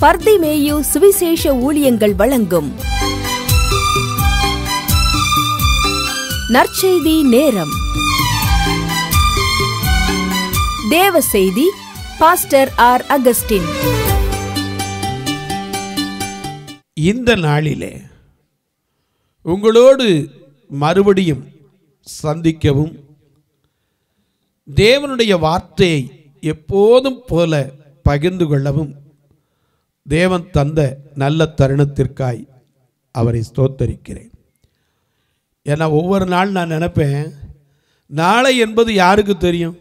பர்திமேயு சுவிசேஷ ஊழியங்கள் வழங்கும் நற்செய்தி நேரம் தேவ செய்தி பாஸ்டர் ஆர் அகஸ்டின் இந்த நாளிலே உங்களோடு மறுபடியும் சந்திக்கவும் தேவனுடைய வார்த்தையை எப்போதும் போல பகிர்ந்து கொள்ளவும் தேவன் தந்த நல்ல தருணத்திற்காய் அவரை ஸ்தோத்தரிக்கிறேன் ஏன்னா ஒவ்வொரு நாள் நான் நினைப்பேன் நாளை என்பது யாருக்கு தெரியும்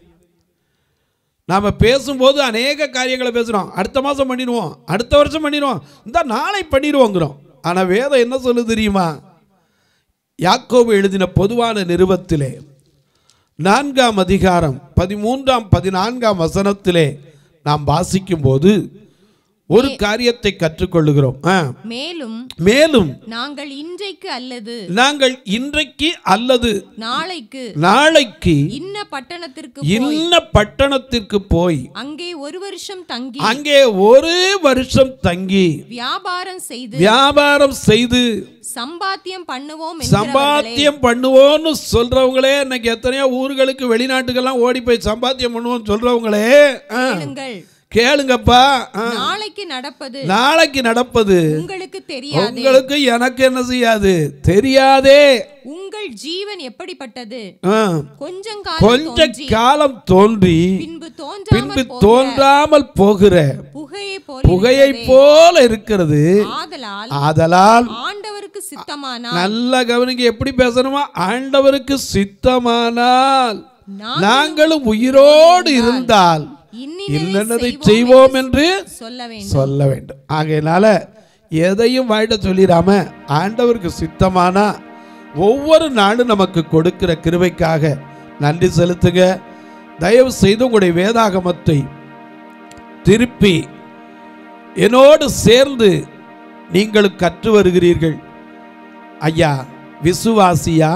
நாம் பேசும்போது அநேக காரியங்களை பேசுகிறோம் அடுத்த மாதம் பண்ணிடுவோம் அடுத்த வருஷம் பண்ணிடுவோம் இந்த நாளை பண்ணிடுவோங்கிறோம் ஆனால் வேதம் என்ன சொல்லு தெரியுமா யாக்கோபு எழுதின பொதுவான நிருபத்திலே நான்காம் அதிகாரம் பதிமூன்றாம் பதினான்காம் வசனத்திலே நாம் வாசிக்கும்போது ஒரு காரியத்தை கற்றுக்கொள்ளுகிறோம் ஆ. மேலும் மேலும் நாங்கள் இன்றைக்கு அல்லது நாங்கள் இன்றைக்கு அல்லது நாளைக்கு நாளைக்கு இன்ன பட்டணத்திற்கு போய் இன்ன பட்டணத்திற்கு போய் அங்கே ஒரு வருஷம் தங்கி அங்கே ஒரு வருஷம் தங்கி வியாபாரம் செய்து வியாபாரம் செய்து சம்பாத்தியம் பண்ணுவோம் என்கிறவர்களே, சம்பாத்தியம் பண்ணுவோம்னு சொல்றவங்களே இன்னைக்கு எத்தனையோ ஊர்களுக்கு வெளிநாட்டுக்கெல்லாம் ஓடி போய் சம்பாத்தியம் பண்ணுவோம் சொல்றவங்களே ஆ, கேளுங்கள் கேளுங்கப்பா ஆ, நாளைக்கு நடப்பது நாளைக்கு நடப்பது உங்களுக்கு தெரியாது உங்களுக்கு எனக்கு என்ன செய்யாது தெரியாதே உங்கள் ஜீவன் எப்படிப்பட்டது ஆ, கொஞ்சம் காலம் கொஞ்ச தோன்றி காலம் தோன்றி பின்பு பின்பு தோன்றாமல் போகிற தோன்றாமல் போகிற புகையை போல் புகையை இருக்கிறதே. போல இருக்கிறது ஆதலால் ஆதலால் ஆண்டவருக்கு சித்தமானால் நல்ல கவனிங்க எப்படி பேசணுமா ஆண்டவருக்கு சித்தமானால் நாங்களும் உயிரோடு இருந்தால் இன்னினதை இல்லைன்னதை செய்வோம் செய்வோம் என்று சொல்ல வேண்டும் சொல்ல வேண்டும் ஆகையினால எதையும் வாயிட சொல்லிடாம ஆண்டவருக்கு சித்தமானா ஒவ்வொரு நாளும் நமக்கு கொடுக்கிற கிருபைக்காக நன்றி செலுத்துங்க தயவு செய்து உங்களுடைய வேதாகமத்தை திருப்பி என்னோடு சேர்ந்து நீங்கள் கற்று வருகிறீர்கள் ஐயா விசுவாசியா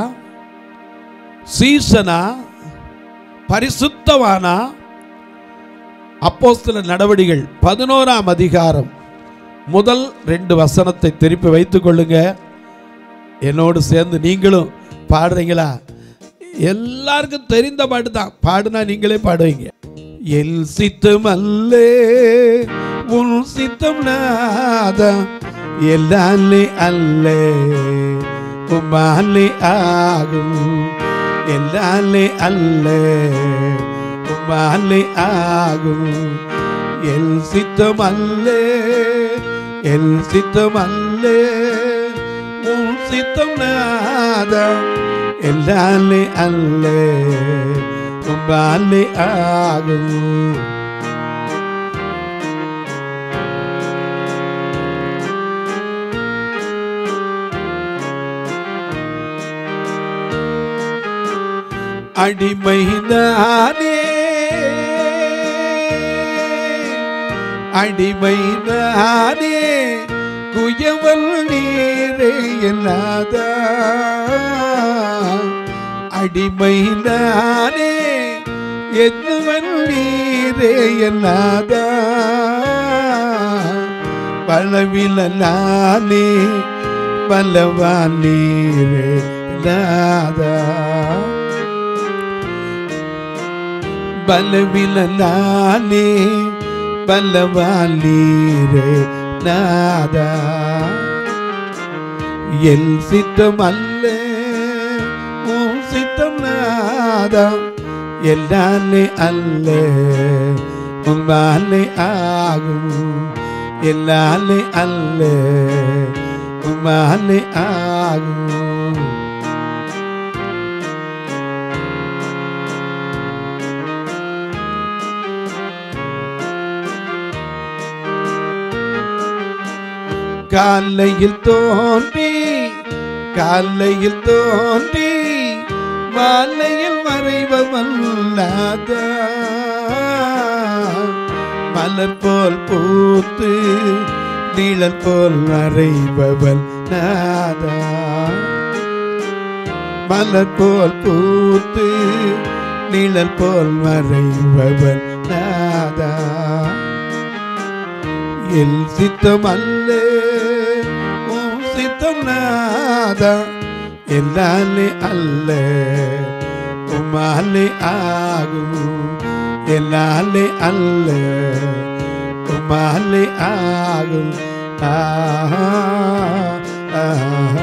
சீசனா பரிசுத்தவானா அப்போஸ்தல நடவடிகள் பதினோராம் அதிகாரம் முதல் ரெண்டு வசனத்தை திருப்பி வைத்துக் கொள்ளுங்க என்னோடு சேர்ந்து நீங்களும் பாடுறீங்களா எல்லாருக்கும் தெரிந்த பாட்டு தான் பாடுனா நீங்களே பாடுவீங்க எல் சித்தம் அல்லே உன் சித்தம் நாதா எல்லாலே அல்லே உமாலே ஆகும் எல்லாலே அல்லே உமாலே ஆகும் எல் சித்தம் அல்லே எல் சித்தம் அல்லே உன் சித்தம் நாதா எல்லாலே அல்லே உமாலே ஆகும் அடிமைதானே அடிமைதானே குயவல் நீரே எல்லாதா அடிமைதானே என்னவன் நீரே எல்லாதா பலவில நானே பலவான் நீரே நாதா பலவில நானே பலவாலீரே நாதா என் சித்தம் அல்ல உன் சித்தம் நாதா எல்லாலே அல்ல உம்மாலே ஆகும் எல்லாலே அல்ல உம்மாலே ஆகும் காலையில் தோன்றி காலையில் தோன்றி மாலையில் மறைவமல்லாத மலர் போல் பூத்து நிழல் போல் மறைபவன் நாதா மலர் போல் பூத்து நிழல் போல் மறைபவன் நாதா எல் சித்தம் அல்ல உம் சித்தம் நாதா எல்லாலே அல்ல உம்மாலே ஆகும் எல்லாலே அல்ல உம்மாலே ஆகும் ஆஹா, ஆஹா.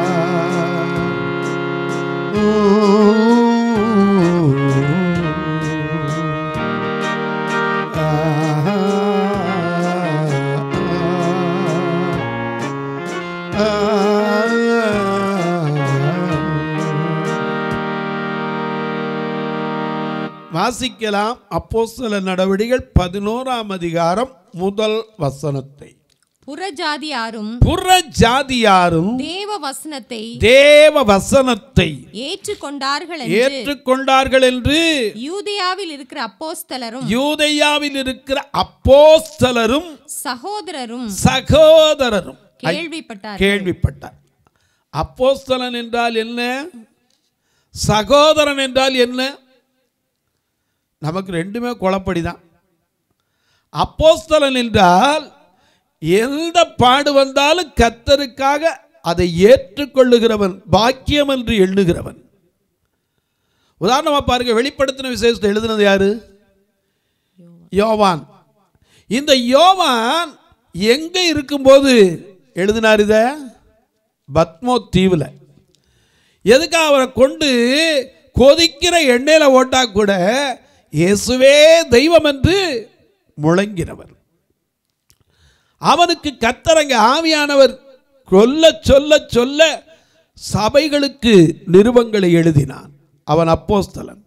வாசிக்கலாம் அப்போஸ்தல நடவடிகள் பதினோராம் அதிகாரம் முதல் வசனத்தை புறஜாதியாரும் புற ஜாதியாரும் தேவ வசனத்தை தேவ வசனத்தை ஏற்றுக்கொண்டார்கள் என்று ஏற்றுக்கொண்டார்கள் என்று யூதேயாவில் இருக்கிற அப்போஸ்தலரும் யூதேயாவில் இருக்கிற அப்போஸ்தலரும் சகோதரரும் சகோதரரும் கேள்விப்பட்டார் கேள்விப்பட்டார் அப்போஸ்தலன் என்றால் என்ன சகோதரன் என்றால் என்ன நமக்கு ரெண்டுமே குழப்படிதான் அப்போஸ்தலன் என்றால் எந்த பாடு வந்தாலும் கத்தருக்காக அதை ஏற்றுக்கொள்ளுகிறவன் பாக்கியம் என்று எண்ணுகிறவன் உதாரணமா பாருங்க வெளிப்படுத்தின விசேஷத்தை எழுதுனது யாரு யோவான் இந்த யோவான் எங்க இருக்கும்போது எழுதினார் இத பத்மோ தீவில் எதுக்கு அவரை கொண்டு கொதிக்கிற எண்ணெயில ஓட்டா கூட இயேசுவே தெய்வம் என்று முழங்கினவர் அவனுக்கு கத்தரங்க ஆவியானவர் சொல்ல சொல்ல சொல்ல சபைகளுக்கு நிருபங்களை எழுதினான் அவன் அப்போஸ்தலன்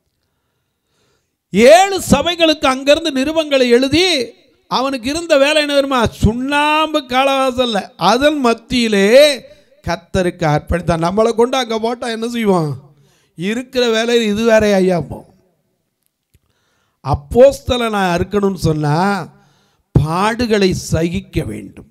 ஏழு சபைகளுக்கு அங்கிருந்து நிருபங்களை எழுதி அவனுக்கு இருந்த வேலை என்ன தெரியுமா சுண்ணாம்பு காலவாசல்ல அதன் மத்தியிலே கத்தருக்கு அர்ப்பணித்தான் நம்மளை கொண்டு அங்கே போட்டால் என்ன செய்வோம் இருக்கிற வேலையில் இது வேற ஐயா போ அப்போஸ்தலனா இருக்கணும்னு சொன்னா பாடுகளை சகிக்க வேண்டும்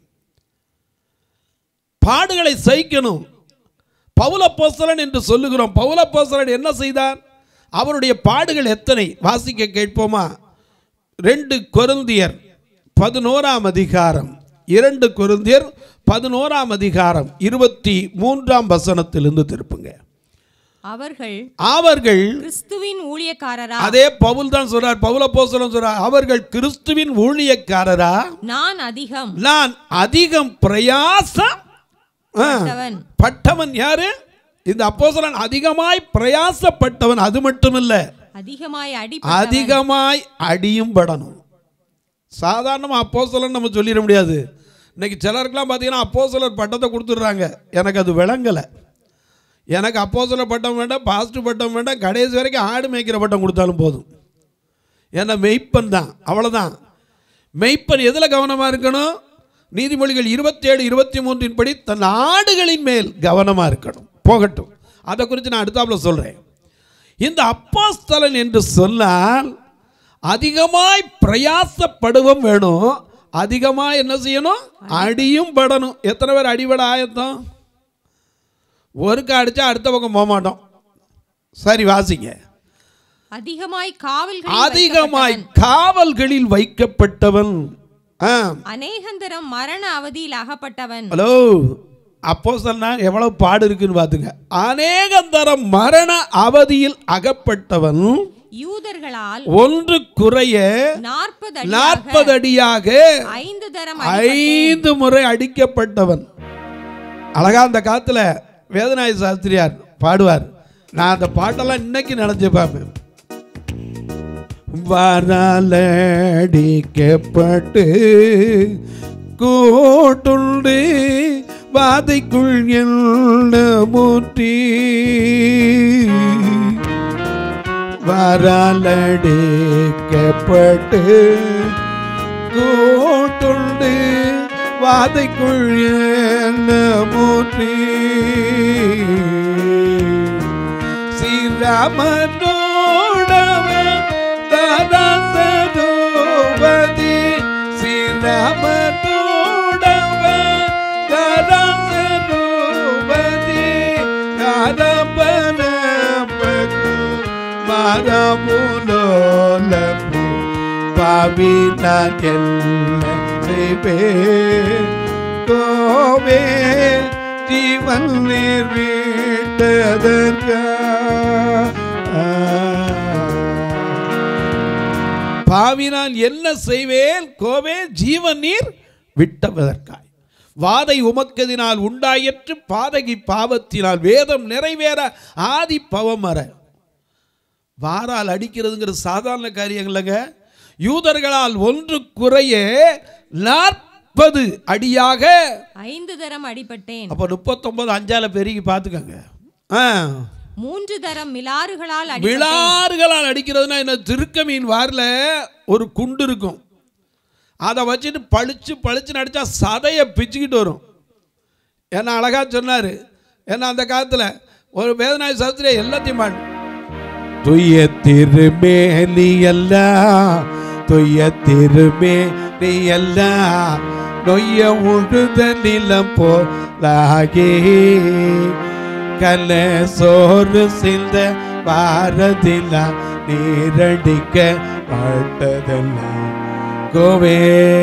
பாடுகளை சகிக்கணும் பவுலப்போஸ்தலன் என்று சொல்லுகிறோம் பவுலப்போஸ்தலன் என்ன செய்தார் அவருடைய பாடுகள் எத்தனை வாசிக்க கேட்போமா ரெண்டு கொருந்தியர் பதினோராம் அதிகாரம் இரண்டு கொருந்தியர் பதினோராம் அதிகாரம் இருபத்தி மூன்றாம் வசனத்திலிருந்து திருப்புங்க அவர்கள் அவர்கள் கிறிஸ்துவின் ஊழியக்காரரா அதே பவுல் தான் சொல்றார் பவுல போசலம் சொல்றார் அவர்கள் கிறிஸ்துவின் ஊழியக்காரரா நான் அதிகம் நான் அதிகம் பிரயாசம் ஆ, பட்டவன். பட்டவன் யாரு இந்த அப்போஸ்தலன் அதிகமாய் பிரயாசப்பட்டவன் அது மட்டுமில்ல அதிகமாய் அடி அதிகமாய் அடியும் படணும் சாதாரணமாக அப்போஸ்தலன் நம்ம சொல்லிட முடியாது இன்னைக்கு சிலருக்குலாம் பார்த்தீங்கன்னா அப்போஸ்தலர் பட்டத்தை கொடுத்துட்றாங்க எனக்கு அது விளங்கலை எனக்கு அப்போஸ்தலர் பட்டம் வேண்டாம் பாஸ்ட் பட்டம் வேண்டாம் கடைசி வரைக்கும் ஆடு மேய்க்கிற பட்டம் கொடுத்தாலும் போதும் ஏன்னா மெய்ப்பன் தான் அவ்வளோதான் மெய்ப்பன் எதில் கவனமாக இருக்கணும் நீதிமொழிகள் இருபத்தேழு இருபத்தி மூன்றின் படி தன் ஆடுகளின் மேல் கவனமாக இருக்கணும் போகட்டும் அதை குறித்து நான் அடுத்தாப்புல சொல்கிறேன் இந்த அப்போஸ்தலன் என்று சொன்னால் அதிகமாய் பிரயாசப்படுவோம் வேணும் அதிகமாக என்ன செய்யணும் அடியும் படணும் எத்தனை பேர் அடிபட ஆயத்தம் ஒருக்கா அடிச்சா அடுத்த பக்கம் போக மாட்டோம் சரி வாசிங்க அதிகமாய் காவல்கள் அதிகமாய் காவல்களில் வைக்கப்பட்டவன் ஆ அநேகந்தரம் மரண அவதியில் அகப்பட்டவன் ஹலோ அப்போ சொன்னா எவ்வளவு பாடு இருக்குன்னு பார்த்துங்க அநேகம் தரம் மரண அவதியில் அகப்பட்டவன் யூதர்களால் ஒன்று குறைய நாற்பது அடி நாற்பது அடியாக ஐந்து தரம் ஐந்து முறை அடிக்கப்பட்டவன் அழகா அந்த காலத்துல வேதநாய சாஸ்திரியார் பாடுவார் நான் அந்த பாட்டெல்லாம் இன்னைக்கு நினைச்சு பார்ப்பேன் வரலடிக்கப்பட்டு கூட்டுண்டு வாதைக்குள் என்ன மூற்றி வரலடிக்கப்பட்டு கூட்டுண்டு வாதைக்குள் என்ன மூற்றி ஸ்ரீராமனோடவே தரசரோபதி ஸ்ரீராமனோடவே தரசரோபதி கரபரபகு மரமுலோலபு பாவினான் என்ன செய்வே கோவே ஜீவன் நீர் வீட்டதற்கா பாவினால் என்ன செய்வேன் கோவே ஜீவன் நீர் விட்டதற்காய் வாதை உமக்கதினால் உண்டாயிற்று பாதகி பாவத்தினால் வேதம் நிறைவேற ஆதி பவமர வாரால் அடிக்கிறதுங்கிறது சாதாரண காரியம் இல்லைங்க யூதர்களால் ஒன்று குறைய நாற்பது அடியாக ஐந்து தரம் அடிபட்டேன் அப்போ முப்பத்தொன்பது அஞ்சால பெருகி பார்த்துக்கங்க ஆ மூன்று தரம் மிலாறுகளால் அடி விழாறுகளால் அடிக்கிறதுனா என்ன திருக்க மீன் வாரில் ஒரு குண்டு இருக்கும் அதை வச்சுட்டு பளிச்சு பளிச்சுன்னு அடித்தா சதையை பிச்சுக்கிட்டு வரும் என்ன அழகா சொன்னார் ஏன்னா அந்த காலத்தில் ஒரு வேதனாய் சதுரிய எல்லாத்தையும் பாடு துய்ய திருமேலி அல்ல துய்ய திருமேலி அல்ல நொய்ய உழுத நிலம் போலாகே கல சோறு சிந்த பாரதில நீரடிக்க பட்டதெல்லாம் கோவே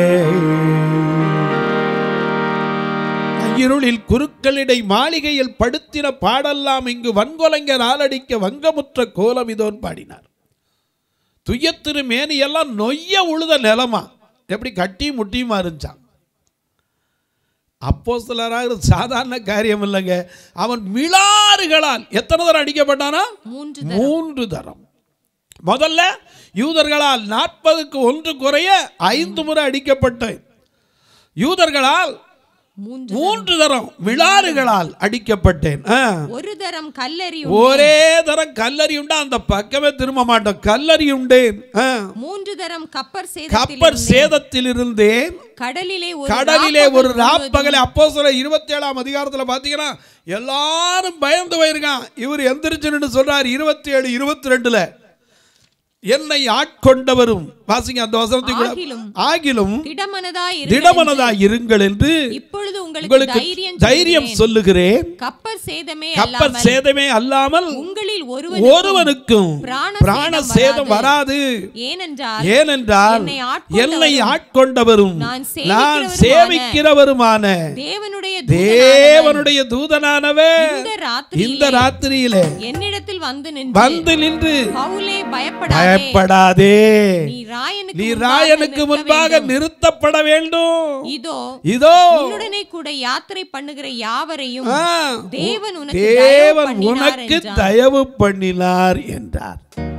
இருளில் குருக்களிடை மாளிகையில் படுத்தின பாடெல்லாம் இங்கு வன்கொலைஞர் ஆளடிக்க வங்கமுற்ற கோலம் இதோன் பாடினார் துயத்திரு மேனி எல்லாம் நொய்ய உழுத நிலமா எப்படி கட்டி முட்டியுமா இருந்துச்சான் அப்போ சிலராக சாதாரண காரியம் இல்லைங்க அவன் மிளாறுகளால் எத்தனை தரம் அடிக்கப்பட்டானா மூன்று மூன்று தரம் முதல்ல யூதர்களால் நாற்பதுக்கு ஒன்று குறைய ஐந்து முறை அடிக்கப்பட்ட யூதர்களால் மூன்று மூன்று தரம் விழாறுகளால் அடிக்கப்பட்டேன் ஆ. ஒரு தரம் கல்லறி ஒரே தரம் கல்லறி உண்டா அந்த பக்கமே திரும்ப மாட்டோம் கல்லறி உண்டேன் ஆ. மூன்று தரம் கப்பர் கப்பர் சேதத்தில் சேதத்தில் இருந்தேன் கடலிலே ஒரு கடலிலே ராப்பகல் ஒரு முழுவதும் ராப்பகலை அப்போ சொல்ல இருபத்தி ஏழாம் அதிகாரத்தில் பார்த்தீங்கன்னா எல்லாரும் பயந்து போயிருக்கான் இவர் எந்திரிச்சுன்னு சொல்றார் இருபத்தி ஏழு இருபத்தி ரெண்டுல என்னை ஆட்கொண்டவரும் வாசிங்க அந்த வசனத்தை கூட ஆகிலும் ஆகிலும் திடமனதாய் இருங்கள் திடமனதா இருங்கள் என்று இப்பொழுது உங்களுக்கு உங்களுக்கு தைரியம் தைரியம் சொல்லுகிறேன். சொல்லுகிறேன் கப்பர் சேதமே கப்பர் அல்லாமல் சேதமே அல்லாமல் உங்களில் ஒருவன் ஒருவனுக்கும் பிராண பிராண சேதம் சேதம் வராது ஏனென்றால் ஏனென்றால் என்னை ஆட்கொண்டவரும் என்னை ஆட்கொண்டவரும் நான் நான் சேவிக்கிறவருமான சேவிக்கிறவருமான தேவனுடைய தேவனுடைய தூதனானவன் இந்த ராத்திரியிலே இந்த ராத்திரியிலே என்னிடத்தில் வந்து நின்று வந்து நின்று பவுலே பயப்படாதே பயப்படாதே நீ ராயனுக்கு நீ முன்பாக ராயனுக்கு நிற்க முன்பாக வேண்டும். நிறுத்தப்பட வேண்டும் இதோ இதோ உன்னுடனே கூட யாத்திரை பண்ணுகிற யாவரையும் ஆ, தேவன் உனக்கு தயவு தேவன் பண்ணினார் உனக்கு என்றான். தயவு பண்ணினார் என்றார்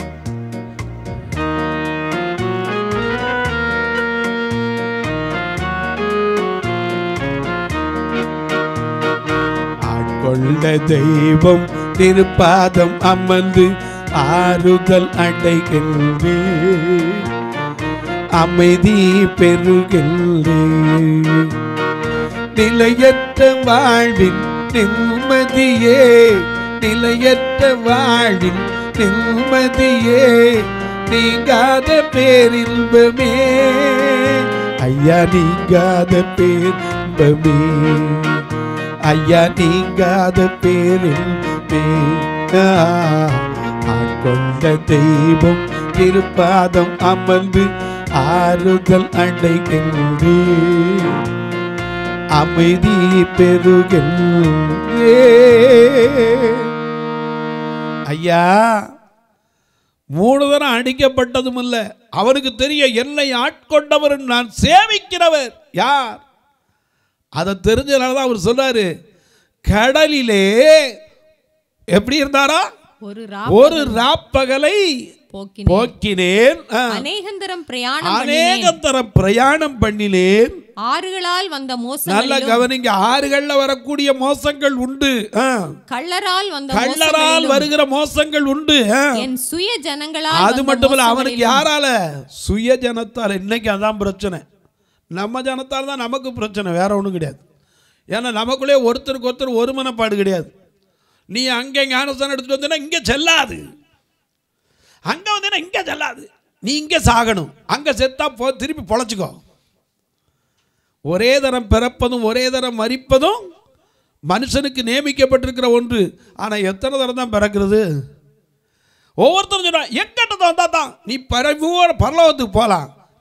ஆட்கொண்ட தெய்வம் திருப்பாதம் அமர்ந்து ஆறுதல் அடைகின்றே அமைதி பெறுகின்றே நிலையற்ற வாழ்வின் நிம்மதியே நிலையற்ற வாழ்வின் நிம்மதியே நீங்காத பேரின்பமே ஐயா நீங்காத பேரின்பமே ஐயா நீங்காத பேரின்பமே ஆ, ஆட்கொண்ட தெய்வம் திருப்பாதம் அமர்ந்து ஆறுதல் அடைகின்றே அமைதி பெருகின்றே ஐயா மூணு தரம் அடிக்கப்பட்டதும் இல்ல அவனுக்கு தெரிய என்னை ஆட்கொண்டவர் நான் சேவிக்கிறவர் யார் அதை தெரிஞ்சதுனால தான் அவர் சொல்றாரு கடலிலே எப்படி இருந்தாரா ஒரு ரா ஒரு ராப்பகலை போக்கினேன் போக்கினேன் ஆ. அநேகந்தரம் பிரயாணம் அநேக தரம் பிரயாணம் பண்ணினேன் ஆறுகளால் வந்த நல்ல மோசங்களிலும் கவனிங்க ஆறுகள்ல வரக்கூடிய மோசங்கள் உண்டு ஆ. கள்ளரால் வந்த கள்ளரால் மோசங்களிலும் வருகிற மோசங்கள் உண்டு ஆ. என் சுய ஜனங்களால் அது வந்த மட்டுமல்ல அவனுக்கு மோசங்களிலும் யாரால சுய ஜனத்தால் இன்னைக்கு அதான் பிரச்சனை நம்ம ஜனத்தால் தான் நமக்கு பிரச்சனை வேற ஒன்றும் கிடையாது ஏன்னா நமக்குள்ளே ஒருத்தருக்கு ஒருத்தர் ஒரு மனப்பாடு கிடையாது நீ அங்கே ஞானஸ்தானம் எடுத்துட்டு வந்தீங்கன்னா இங்கே செல்லாது அங்கே வந்தீங்கன்னா இங்கே செல்லாது நீ இங்கே சாகணும் அங்கே செத்தா போ திருப்பி பொழைச்சிக்கோ ஒரே தரம் பிறப்பதும் ஒரே தரம் மரிப்பதும் மனுஷனுக்கு நியமிக்கப்பட்டிருக்கிற ஒன்று ஆனால் எத்தனை தரம் தான் பிறக்கிறது ஒவ்வொருத்தரும் சொன்னா எங்கிட்ட வந்தா தான் நீ பரவோட பரலோகத்துக்கு போகலாம்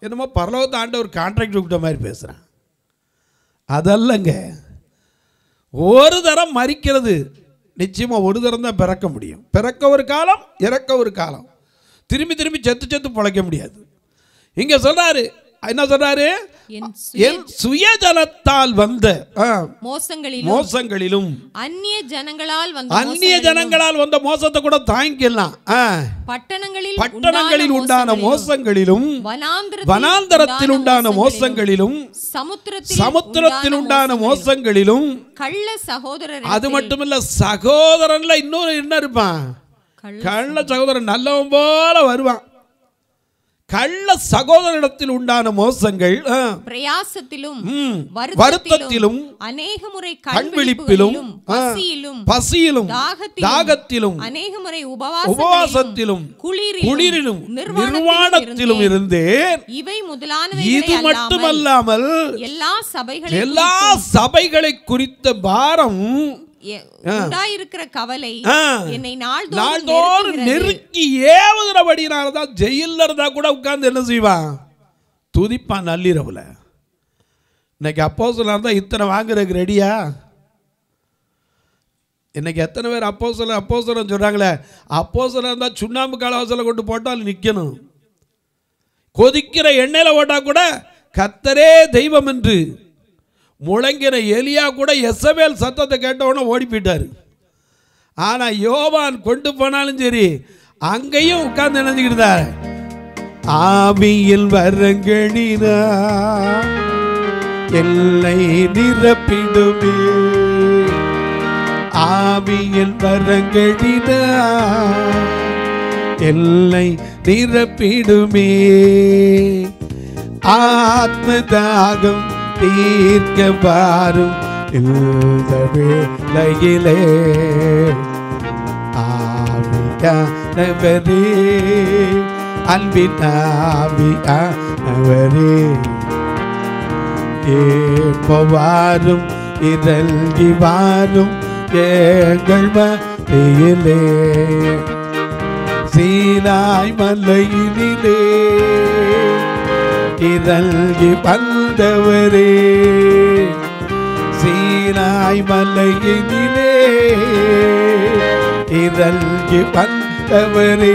என்னமோ பரலோகத்தை ஆண்டவர் கான்ட்ராக்ட் விட்ட மாதிரி பேசுகிறான் அதல்லங்க ஒரு தரம் மறிக்கிறது நிச்சயமாக ஒரு தரம் தான் பிறக்க முடியும் பிறக்க ஒரு காலம் இறக்க ஒரு காலம் திரும்பி திரும்பி செத்து செத்து பிழைக்க முடியாது இங்கே சொல்றாரு என்ன சொல்றாரு என் என் சுயஜலத்தால் வந்த ஆ, மோசங்களிலும் மோசங்களிலும் அந்நிய ஜனங்களால் வந்த அந்நிய மோசங்களிலும், ஜனங்களால் வந்த மோசத்தை கூட தாங்கிக்கலாம் ஆ. பட்டணங்களில் பட்டணங்களில் உண்டான மோசங்களிலும் வனாந்திரத்தில் வனாந்தரத்தில் உண்டான மோசங்களிலும் சமுத்திரத்தில் சமுத்திரத்தில் உண்டான மோசங்களிலும் கள்ள சகோதரர் அது மட்டுமில்ல சகோதரன்ல இன்னொரு என்ன இருப்பான் கள்ள கள்ள சகோதரன் நல்லவன் போல வருவான் கள்ள சகோதரிடத்தில் உண்டான மோசங்கள் ஆ, பிரயாசத்திலும் ம், வருத்தத்திலும் வருத்தத்திலும் அநேக முறை கண்விழிப்பிலும் கண்விழிப்பிலும் ஆ, பசியிலும் பசியிலும் தாகத்திலும் தாகத்திலும் அநேக முறை உபவாசத்திலும் குளிரிலும் குளிரிலும் நிர்வாணத்திலும் நிர்வாணத்திலும் இருந்தேன் இவை இது முதலானவைகளை அல்லாமல் மட்டுமல்லாமல் எல்லா சபைகளை எல்லா சபைகளை குறித்த பாரம் உண்டாயிருக்கிற கவலை ஆ, என்னை நாள்தோறும் நாள்தோறும் நெருக்குகிறது. நெருக்கி ஏவுகிறபடினாலதான் ஜெயில இருந்தா கூட உட்கார்ந்து என்ன செய்வான் துதிப்பான் நள்ளிரவுல இன்னைக்கு அப்போ இருந்தா இத்தனை வாங்குறதுக்கு ரெடியா இன்னைக்கு எத்தனை பேர் அப்போ சொல்ல அப்போ சொல்கிறாங்களே அப்போ இருந்தால் சுண்ணாம்பு காலவாசலை கொண்டு போட்டால் நிற்கணும் கொதிக்கிற எண்ணெயில் போட்டால் கூட கத்தரே தெய்வம் என்று முழங்கின எலியா கூட எசபேல் சத்தத்தை கேட்டவுடனே ஓடி போயிட்டாரு ஆனால் யோவான் கொண்டு போனாலும் சரி அங்கேயும் உட்கார்ந்து நினைஞ்சுக்கிட்டார் ஆவியில் வரங்கணினா எல்லை நிரப்பிடுமே ஆவியில் வரங்கணினா எல்லை நிரப்பிடுமே ஆத்ம தாகம் தீர்க்க பாரும் இந்த வேளையிலே ஆவியானவரே அன்பின் ஆவியானவரே ஏற்பவாரும் இதழ்கி வாரும் எங்கள் மத்தியிலே சீனாய் மலையினிலே இதழ்கி வந்தவரே சீனாய் மலையினிலே இதழ்கி வந்தவரே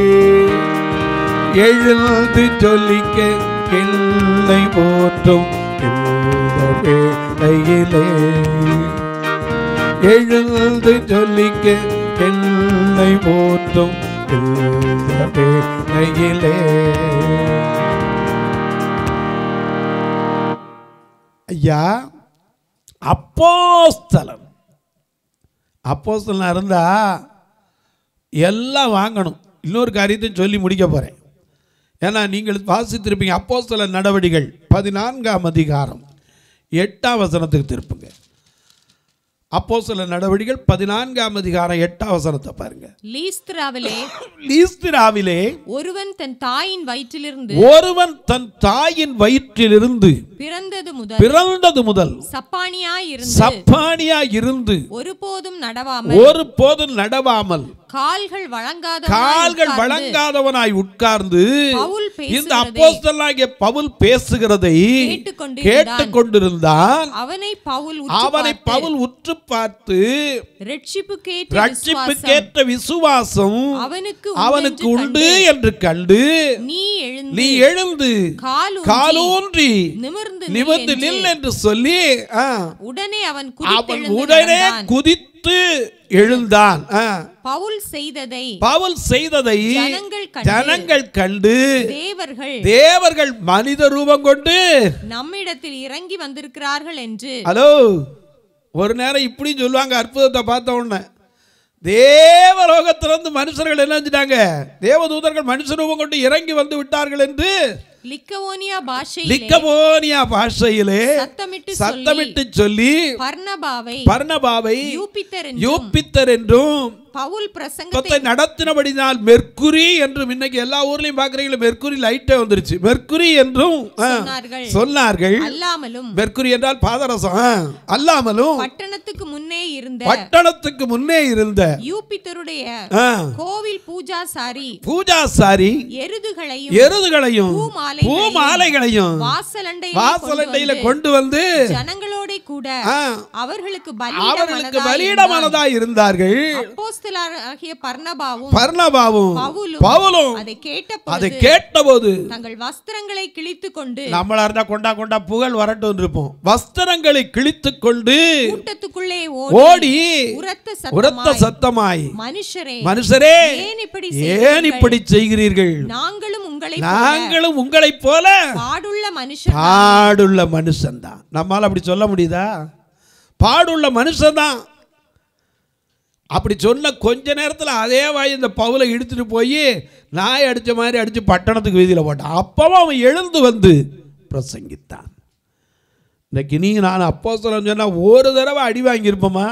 எழுந்து சொல்லிக்க இல்லை போற்றும் இந்த வேளையிலே எழுந்து சொல்லிக்க என்னை போற்றும் இந்த வேளையிலே ஐயா அப்போஸ்தலன் அப்போஸ்தலன் இருந்தா எல்லாம் வாங்கணும் இன்னொரு காரியத்தையும் சொல்லி முடிக்க போகிறேன் ஏன்னா நீங்கள் வாசித்திருப்பீங்க அப்போஸ்தல நடவடிகள் பதினான்காம் அதிகாரம் எட்டாம் வசனத்துக்கு திருப்புங்க அப்போஸ்தல நடவடிகள் பதினான்காம் அதிகாரம் எட்டாம் வசனத்தை பாருங்க லீஸ்திராவிலே லீஸ்திராவிலே ஒருவன் தன் தாயின் வயிற்றிலிருந்து ஒருவன் தன் தாயின் வயிற்றிலிருந்து பிறந்தது முதல் பிறந்தது முதல் சப்பானியாய் இருந்து சப்பானியா இருந்து ஒருபோதும் நடவாமல் ஒரு போதும் நடவாமல் கால்கள் வழங்காத கால்கள் வழங்காதவனாய் உட்கார்ந்து பவுல் இந்த பேசுகிறதை அப்போஸ்தலனாகிய பவுல் பேசுகிறதை கேட்டுக்கொண்டு கேட்டுக்கொண்டிருந்தான் அவனை பவுல் அவனை பவுல் உற்று பார்த்து ரட்சிப்பு கேட்டு ரட்சிப்புக்கேற்ற விசுவாசம் அவனுக்கு அவனுக்கு உண்டென்று உண்டு என்று கண்டு நீ எழுந்து நீ எழுந்து காலூன்றி காலூன்றி நிமிர்ந்து நில் நிமிர்ந்து என்று நில் என்று சொல்லி ஆ, உடனே அவன் அவன் குதித்தெழுந்து உடனே நடந்தான். குதித்து எழுந்தான் ஆ. பவுல் செய்ததை பவுல் செய்ததை ஜனங்கள் கண்டு ஜனங்கள் கண்டு தேவர்கள் தேவர்கள் மனித ரூபம் கொண்டு நம்மிடத்தில் இறங்கி வந்திருக்கிறார்கள் என்று ஹலோ ஒரு நேரம் இப்படி சொல்லுவாங்க அற்புதத்தை பார்த்த உடனே தேவலோகத்திலிருந்து மனுஷர்கள் என்ன செஞ்சிட்டாங்க தேவதூதர்கள் மனுஷ ரூபம் கொண்டு இறங்கி வந்து விட்டார்கள் என்று லிக்கவோனியா பாஷையிலே லிக்கபோனியா பாஷையிலே சத்தமிட்டு சொல்லி சத்தமிட்டு சொல்லி பர்னபாவை பர்ணபாவை யூபித்தர் என்றும் யூப்பித்தர் என்றும் பவுல் பிரசங்கத்தை யுத்தத்தை நடத்தினபடினால் மெர்க்குரி என்றும் இன்னைக்கு எல்லா ஊர்லயும் பாக்குறீங்களா மெர்க்குரி லைட்டே வந்துருச்சு மெர்க்குரி என்றும் ஆ, சொன்னார்கள் சொன்னார்கள் அல்லாமலும் மெர்க்குரி என்றால் பாதரசம் ஆ, அல்லாமலும் பட்டணத்துக்கு முன்னே இருந்த பட்டணத்துக்கு முன்னே இருந்த யூபித்தருடைய ஆ, கோவில் பூஜாசாரி பூஜாசாரி எருதுகளையும் எருதுகளையும் பூமாலைகளையும் மாலை பூ மாலைகளையும் வாசலண்டையிலே வாசலண்டையில கொண்டு கொண்டு வந்து ஜனங்களோட கூட ஆ, அவர்களுக்கு அவர்களுக்கு பலியிட பலியிடமானதா இருந்தார்கள் அப்போஸ்தலராகிய பர்னபாவும் பர்ணபாவும் பவுலும் பவுலும் அதை அதை கேட்டபோது கேட்டபோது தங்கள் வஸ்திரங்களை கிழித்துக் கொண்டு நம்மளா இருந்தா கொண்டா கொண்டா புகழ் வரட்டும் இருப்போம் வஸ்திரங்களை கிழித்துக் கொண்டு கூட்டத்துக்குள்ளே ஓடி ஓடி உரத்த உரத்த சத்தமாய் சத்தமாய் மனுஷரே மனுஷரே ஏன் இப்படி ஏன் இப்படி செய்கிறீர்கள் நாங்களும் உங்களை நாங்களும் உங்களைப் போல பாடுள்ள மனுஷர் பாடுள்ள மனுஷன்தான் நம்மால அப்படி சொல்ல முடியுதா பாடுள்ள மனுஷன்தான் அப்படி சொன்ன கொஞ்ச நேரத்தில் அதே வாய் இந்த பவுலை இழுத்துட்டு போய் நாய் அடித்த மாதிரி அடித்து பட்டணத்துக்கு வீதியில் போட்டான் அப்பவும் அவன் எழுந்து வந்து பிரசங்கித்தான் இன்னைக்கு நீ நான் அப்போ சொன்னா ஒரு தடவை அடி வாங்கியிருப்போமா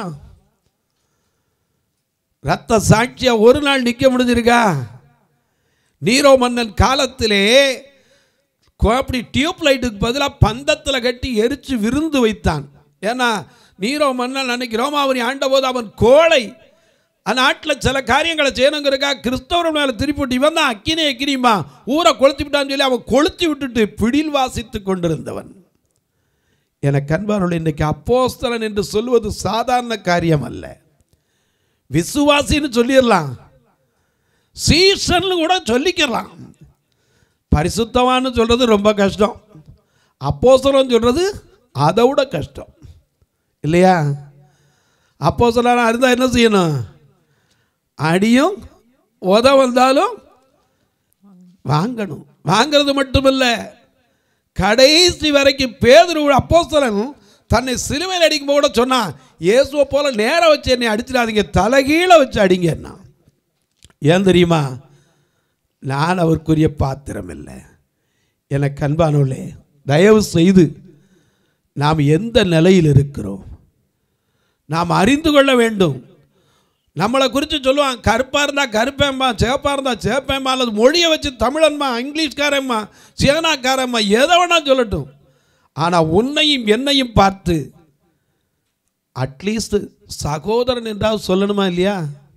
ரத்த சாட்சியா ஒரு நாள் நிற்க முடிஞ்சிருக்கா நீரோ மன்னன் காலத்திலே கோ- அப்படி டியூப் லைட்டுக்கு பதிலாக பந்தத்தில் கட்டி எரிச்சு விருந்து வைத்தான் ஏன்னா நீரோ மன்னன் அன்னைக்கு ரோமாவரி ஆண்டபோது அவன் கோழை அந்நாட்டில் சில காரியங்களை செய்யணுங்கிறக்கா கிறிஸ்தவர் மேலே திருப்பி இவன் தான் அக்கினி அக்கினிமா ஊரை கொளுத்தி விட்டான்னு சொல்லி அவன் கொளுத்தி விட்டுட்டு பிடில் வாசித்து கொண்டிருந்தவன் எனக்கு அன்பார்கள் இன்றைக்கு அப்போஸ்தலன் என்று சொல்வது சாதாரண காரியம் அல்ல விசுவாசின்னு சொல்லிடலாம் சீசன் கூட சொல்லிக்கலாம் பரிசுத்தவான்னு சொல்கிறது ரொம்ப கஷ்டம் அப்போஸ்தலன் சொல்கிறது அதை விட கஷ்டம் இல்லையா அப்போஸ்தலனா இருந்தால் என்ன செய்யணும் அடியும் உத வந்தாலும் வாங்கணும் வாங்கிறது மட்டுமில்ல கடைசி வரைக்கும் பேதுரு அப்போஸ்தலன் தன்னை சிலுவையில் அடிக்கும் கூட சொன்னான் இயேசுவை போல நேரம் வச்சு என்னை அடிச்சிடாதீங்க தலைகீழ வச்சு அடிங்கன்னா ஏன் தெரியுமா நான் அவருக்குரிய பாத்திரம் இல்லை எனக்கு அன்பானவர்களே தயவு செய்து நாம் எந்த நிலையில் இருக்கிறோம் நாம் அறிந்து கொள்ள வேண்டும் நம்மளை குறித்து சொல்லுவான் கருப்பாக இருந்தால் கருப்பேம்மா சிவப்பாக இருந்தால் சிவப்பேம்மா அல்லது மொழியை வச்சு தமிழன்மா இங்கிலீஷ்காரம்மா சீனாக்காரம்மா எதை வேணா சொல்லட்டும் ஆனால் உன்னையும் என்னையும் பார்த்து அட்லீஸ்ட் சகோதரன் என்றால் சொல்லணுமா இல்லையா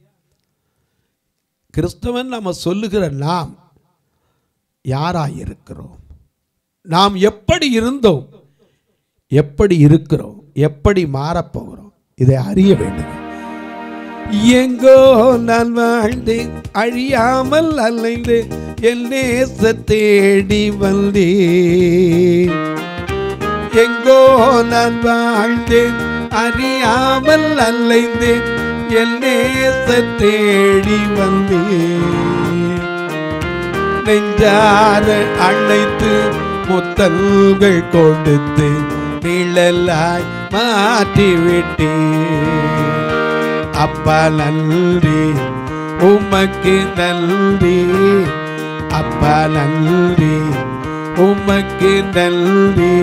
கிறிஸ்தவன் நம்ம சொல்லுகிற நாம் யாராய் இருக்கிறோம் நாம் எப்படி இருந்தோம் எப்படி இருக்கிறோம் எப்படி மாறப்போகிறோம் இதை அறிய வேண்டும் எங்கோ நான் வாழ்ந்தேன் அழியாமல் அலைந்து என் நேச தேடி வந்தேன் எங்கோ நான் வாழ்ந்தேன் அறியாமல் அலைந்தேன் என் நேச தேடி வந்தேன் நெஞ்சார அழைத்து முத்தல்கள் கொடுத்து நிழலாய் மாற்றி விட்டேன் அப்பா நன்றி உமக்கு நன்றி அப்பா நன்றி உமக்கு நன்றி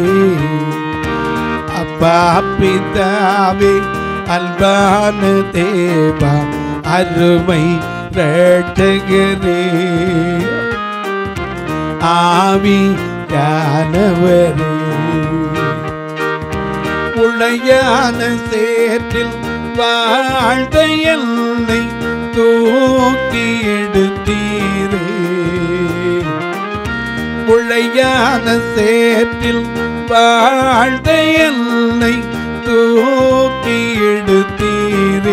அப்பா பிதாவே அன்பான தேவா அருமை ரட்சகரே ஆவி யானவரே உளையான சேற்றில் வாழ்ந்த என்னை தூக்கி எடுத்தீரே உளையான சேற்றில் வாழ்ந்த என்னை தூக்கி எடுத்தீரே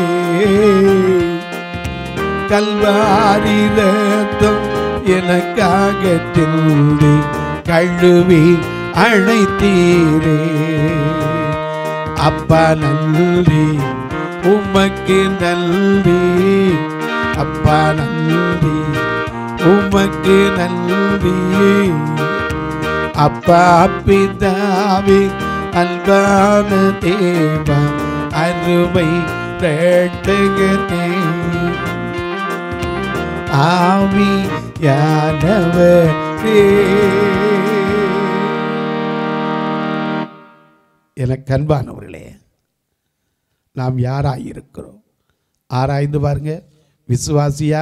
கல்வாரி ரத்தம் எனக்காக திந்தி கழுவி அழைத்தீரே அப்பா நன்றி உமக்கு நன்றி அப்பா நன்றி உமக்கு நன்றி அப்பா பிதாவே அன்பான தேவா அருமை ரட்சகனே ஆவி யானவரே எனக்கு அன்பானவர்களே நாம் யாராய் இருக்கிறோம் ஆராய்ந்து பாருங்க விசுவாசியா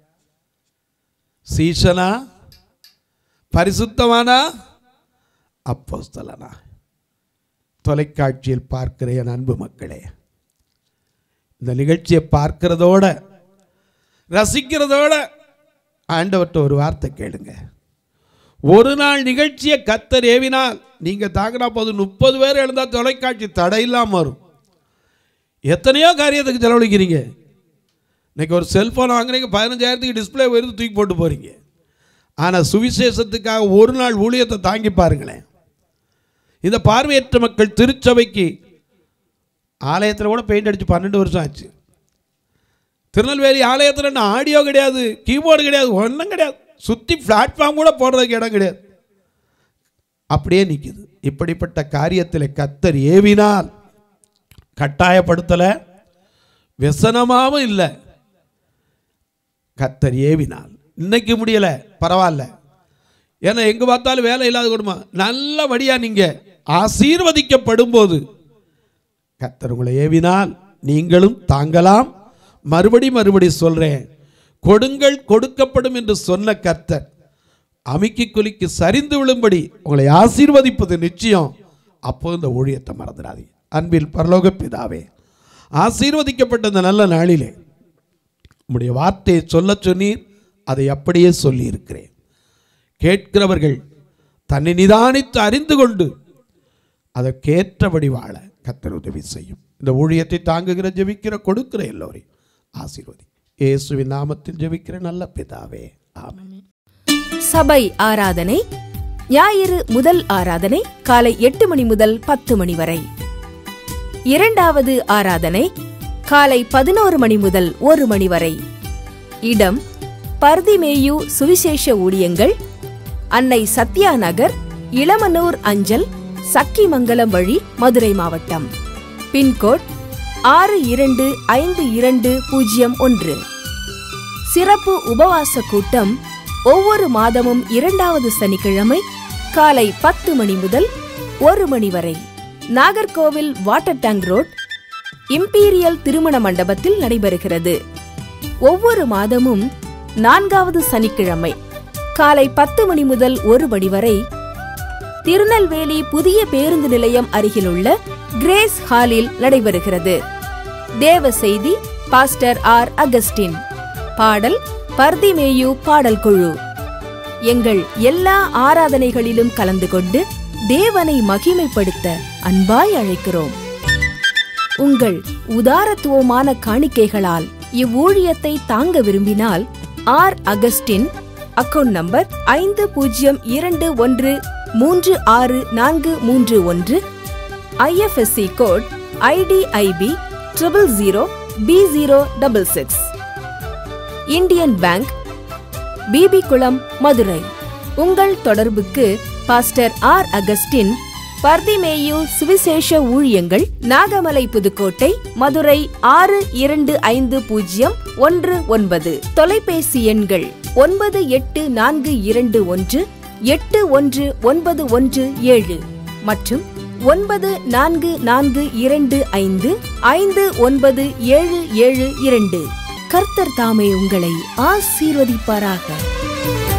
சீசனா பரிசுத்தமானா அப்போஸ்தலனா தொலைக்காட்சியில் பார்க்கிற என் அன்பு மக்களே இந்த நிகழ்ச்சியை பார்க்கிறதோட ரசிக்கிறதோட ஆண்டவர்கிட்ட ஒரு வார்த்தை கேளுங்க ஒரு நாள் நிகழ்ச்சியை கத்தர் ஏவினால் நீங்கள் தாங்கினா போது முப்பது பேர் எழுந்தால் தொலைக்காட்சி தடை இல்லாமல் வரும் எத்தனையோ காரியத்துக்கு செலவழிக்கிறீங்க இன்னைக்கு ஒரு செல்ஃபோன் வாங்குறீங்க பதினஞ்சாயிரத்துக்கு டிஸ்பிளே வருது தூக்கி போட்டு போகிறீங்க ஆனால் சுவிசேஷத்துக்காக ஒரு நாள் ஊழியத்தை தாங்கி பாருங்களேன் இந்த பார்வையற்ற மக்கள் திருச்சபைக்கு ஆலயத்தில் கூட பெயிண்ட் அடித்து பன்னெண்டு வருஷம் ஆச்சு திருநெல்வேலி ஆலயத்தில் ஆடியோ கிடையாது கீபோர்டு கிடையாது ஒன்றும் கிடையாது சுற்றி பிளாட்ஃபார்ம் கூட போடுறதுக்கு இடம் கிடையாது அப்படியே நிற்குது இப்படிப்பட்ட காரியத்தில் கத்தர் ஏவினால் கட்டாயப்படுத்தலை व्यசனமாகவும் இல்லை கத்தர் ஏவினால் இன்னைக்கு முடியலை பரவாயில்ல ஏன்னா எங்கே பார்த்தாலும் வேலை இல்லாத குடும்பம் நல்லபடியாக நீங்கள் ஆசீர்வதிக்கப்படும் போது கத்தர் உங்களை ஏவினால் நீங்களும் தாங்கலாம் மறுபடி மறுபடி சொல்கிறேன் கொடுங்கள் கொடுக்கப்படும் என்று சொன்ன கர்த்தர் அமுக்கி குலுக்கி சரிந்து விழும்படி உங்களை ஆசீர்வதிப்பது நிச்சயம் அப்போ இந்த ஊழியத்தை மறந்துடாதீங்க அன்பில் பரலோக பிதாவே ஆசீர்வதிக்கப்பட்ட இந்த நல்ல நாளிலே உம்முடைய வார்த்தையை சொல்ல சொன்னீர் அதை அப்படியே சொல்லியிருக்கிறேன் கேட்கிறவர்கள் தன்னை நிதானித்து அறிந்து கொண்டு அதற்கேற்றபடி வாழ கத்தர் உதவி செய்யும் இந்த ஊழியத்தை தாங்குகிற ஜெபிக்கிற கொடுக்கிற எல்லோரையும் ஆசீர்வதி இயேசுவின் நாமத்தில் ஜெபிக்கிற நல்ல பிதாவே ஆமென் சபை ஆராதனை ஞாயிறு முதல் ஆராதனை காலை எட்டு மணி முதல் பத்து மணி வரை இரண்டாவது ஆராதனை காலை பதினோரு மணி முதல் ஒரு மணி வரை இடம் பர்திமேயு சுவிசேஷ ஊழியங்கள் அன்னை சத்யா நகர் இளமனூர் அஞ்சல் சக்கிமங்கலம் வழி மதுரை மாவட்டம் பின்கோட் ஆறு இரண்டு ஐந்து இரண்டு பூஜ்ஜியம் ஒன்று சிறப்பு உபவாச கூட்டம் ஒவ்வொரு மாதமும் இரண்டாவது சனிக்கிழமை காலை பத்து மணி முதல் ஒரு மணி வரை Nagercoil water tank road Imperial திருமண மண்டபத்தில் நடைபெறுகிறது ஒவ்வொரு மாதமும் நான்காவது சனிக்கிழமை காலை பத்து மணி முதல் ஒரு மணி வரை திருநெல்வேலி புதிய பேருந்து நிலையம் அருகிலுள்ள கிரேஸ் ஹாலில் நடைபெறுகிறது தேவ செய்தி பாஸ்டர் ஆர் அகஸ்டின் பாடல் பர்திமேயு பாடல் குழு எங்கள் எல்லா ஆராதனைகளிலும் கலந்து கொண்டு தேவனை மகிமைப்படுத்த அன்பாய் அழைக்கிறோம் உங்கள் உதாரத்துவமான காணிக்கைகளால் இவ்வூழியத்தை தாங்க விரும்பினால் ஆர் அகஸ்டின் அக்கவுண்ட் நம்பர் ஐந்து பூஜ்ஜியம் இரண்டு ஒன்று மூன்று ஆறு நான்கு மூன்று ஒன்று IFSC code IDIB triple zero B zero double six Indian Bank B B Kulam Madurai உங்கள் தொடர்புக்கு பாஸ்டர் ஆர் அகஸ்டின் பர்திமேயு சுவிசேஷ ஊழியங்கள் நாகமலை புதுக்கோட்டை மதுரை ஆறு இரண்டு ஐந்து பூஜ்ஜியம் ஒன்று ஒன்பது தொலைபேசி எண்கள் ஒன்பது எட்டு நான்கு இரண்டு ஒன்று எட்டு ஒன்று ஒன்பது ஒன்று ஏழு மற்றும் ஒன்பது நான்கு நான்கு இரண்டு ஐந்து ஐந்து ஒன்பது ஏழு ஏழு இரண்டு கர்த்தர் தாமே உங்களை ஆசீர்வதிப்பாராக